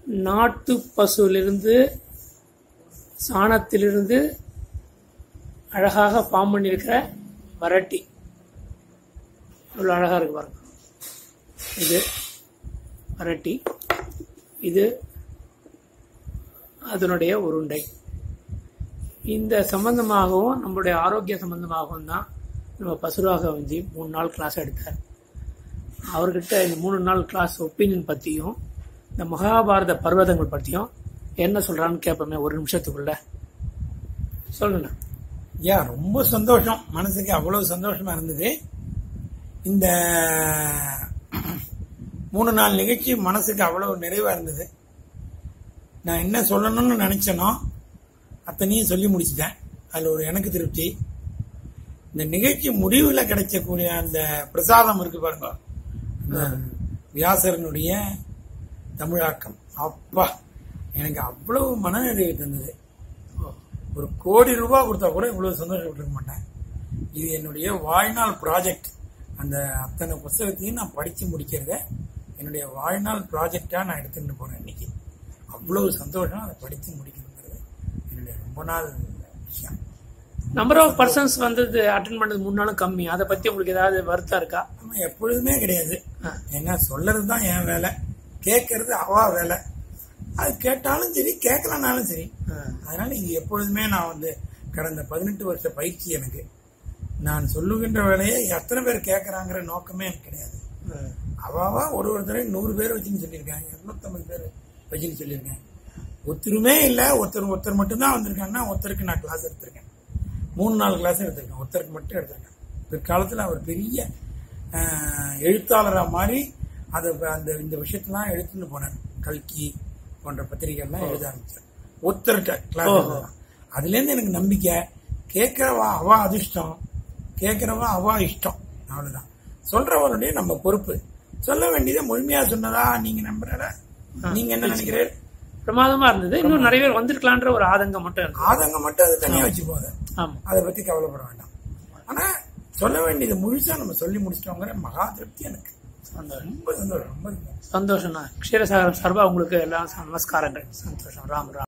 நாட்டு பசுவிலிருந்து சாணத்திலிருந்து அழகாக ஃபார்ம் பண்ணியிருக்கிற வரட்டி இவ்வளோ அழகாக இருக்கு பாருங்க இது வரட்டி இது அதனுடைய உருண்டை இந்த சம்பந்தமாகவும் நம்மளுடைய ஆரோக்கிய சம்பந்தமாகவும் தான் நம்ம பசுராக வந்து மூணு நாள் கிளாஸ் எடுத்தார் அவர்கிட்ட இந்த மூணு நாள் கிளாஸ் ஒப்பீனியன் பற்றியும் இந்த மகாபாரத பர்வதங்கள் பற்றியும் என்ன சொல்றான்னு கேட்போமே ஒரு நிமிஷத்துக்குள்ள சொல்லுங்க ஐயா ரொம்ப சந்தோஷம் மனசுக்கு அவ்வளவு சந்தோஷமா இருந்தது இந்த மூணு நாள் நிகழ்ச்சி மனசுக்கு அவ்வளவு நிறைவா இருந்தது நான் என்ன சொல்லணும்னு நினைச்சேனோ அத்தனையும் சொல்லி முடிச்சிட்டேன் அதுல ஒரு எனக்கு திருப்தி இந்த நிகழ்ச்சி முடிவில் கிடைக்கக்கூடிய அந்த பிரசாதம் இருக்கு பாருங்க அந்த வியாசரனுடைய தமிழாக்கம் அப்பா எனக்கு அவ்வளவு மனநிறைவு தந்தது ஒரு கோடி ரூபாய் கொடுத்தா கூட இவ்வளவு சந்தோஷப்பட்டிருக்க மாட்டேன் இது என்னுடைய வாழ்நாள் ப்ராஜெக்ட் அந்த அத்தனை புத்தகத்தையும் நான் படிச்சு முடிக்கிறத என்னுடைய வாழ்நாள் ப்ராஜெக்டா நான் எடுத்துட்டு போறேன் இன்னைக்கு அவ்வளவு சந்தோஷம் அதை படிச்சு முடிக்கணுங்கிறது என்னுடைய ரொம்ப நாள் விஷயம் நம்பர் ஆஃப் பர்சன்ஸ் வந்து அட்டன் பண்ணது மூணு நாளும் கம்மி அதை பத்தி உங்களுக்கு ஏதாவது வருத்தம் இருக்கா நம்ம எப்பொழுதுமே கிடையாது ஆ. ஏன்னா சொல்லறது தான் என் வேலை கேட்கறது அவா வேலை அது கேட்டாலும் சரி கேட்கலனாலும் சரி அதனால இது எப்பொழுதுமே நான் வந்து கடந்த பதினெட்டு வருஷ பயிற்சி எனக்கு நான் சொல்லுகின்ற வேலையை எத்தனை பேர் கேட்கறாங்கிற நோக்கமே எனக்கு கிடையாது அவாவா ஒரு ஒரு தடவை நூறு பேர் வச்சுன்னு சொல்லியிருக்காங்க இருநூத்தம்பது பேர் வச்சுன்னு சொல்லியிருக்காங்க ஒருத்தருமே இல்லை ஒருத்தர் ஒருத்தர் மட்டும்தான் வந்திருக்காங்கன்னா ஒருத்தருக்கு நான் கிளாஸ் எடுத்திருக்கேன் மூணு நாலு கிளாஸ் எடுத்திருக்கேன் ஒருத்தருக்கு மட்டும் எடுத்திருக்கேன் பிற்காலத்தில் அவர் பெரிய ஆஹ், எழுத்தாளரா மாறி அதை அந்த இந்த விஷயத்தெல்லாம் எடுத்துன்னு போனார் கல்கி போன்ற பத்திரிகைகள்லாம் எழுத ஆரம்பிச்சார் ஒருத்தர்கிட்ட கிளாஸ் ஓஹோ. அதுல இருந்து எனக்கு நம்பிக்கை கேட்கிறவா அவா அதிர்ஷ்டம் கேட்கிறவா அவா இஷ்டம் அவ்வளவுதான் சொல்றவருடைய நம்ம பொறுப்பு சொல்ல வேண்டியதை முழுமையா சொன்னதா நீங்க நம்புற நீங்க என்ன நினைக்கிறீர் பிரமாதமா இருந்தது இன்னும் நிறைய பேர் வந்திருக்கலான்ற ஒரு ஆதங்கம் மட்டும் இருக்கு ஆதங்கம் மட்டும் அது தனியா வச்சு போகுது ஆமா அதை பத்தி கவலைப்பட வேண்டாம் ஆனா சொல்ல வேண்டியது முழுசா நம்ம சொல்லி முடிச்சிட்டோங்கிற மகா திருப்தி எனக்கு சந்தோஷம் ரொம்ப சந்தோஷம் ரொம்ப சந்தோஷம் சந்தோஷம்ண்ணா க்ஷீரசாகரம் சார்பா உங்களுக்கு எல்லாம் நமஸ்காரங்கள் சந்தோஷம் ராம் ராம்